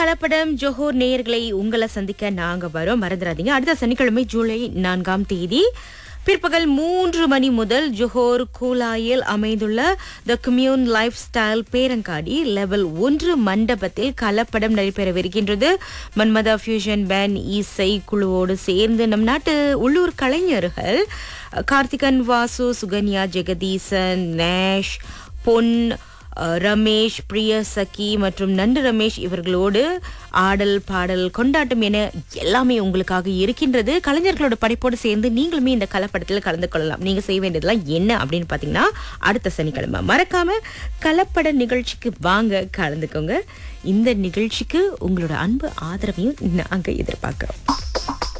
கலப்படம் ஜோஹோர் நேயர்களை உங்களை சந்திக்க நாங்க வரோம் மறந்துடாதீங்க அடுத்த சனிக்கிழமை ஜூலை நான்காம் தேதி பிற்பகல் மூன்று மணி முதல் ஜோஹோர் கூலாயில் அமைந்துள்ள த கம்யூன் லைஃப் ஸ்டைல் பேரங்காடி லெவல் ஒன்று மண்டபத்தில் கலப்படம் நடைபெறவிருக்கின்றது மன்மதா ஃபியூஷன் பேண்ட் இசை குழுவோடு சேர்ந்து நம் நாட்டு உள்ளூர் கலைஞர்கள் கார்த்திகன் வாசு சுகன்யா ஜெகதீசன் நேஷ் பொன் அஹ், ரமேஷ் பிரிய சகி மற்றும் நண்டு ரமேஷ் இவர்களோடு ஆடல் பாடல் கொண்டாட்டம் என எல்லாமே உங்களுக்காக இருக்கின்றது கலைஞர்களோட படைப்போடு சேர்ந்து நீங்களுமே இந்த கலப்படத்தில் கலந்து கொள்ளலாம் நீங்க செய்ய வேண்டியதெல்லாம் என்ன அப்படின்னு பாத்தீங்கன்னா அடுத்த சனிக்கிழமை மறக்காம கலப்பட நிகழ்ச்சிக்கு வாங்க கலந்துக்கோங்க இந்த நிகழ்ச்சிக்கு உங்களோட அன்பு ஆதரவையும் நாங்க எதிர்பார்க்கிறோம்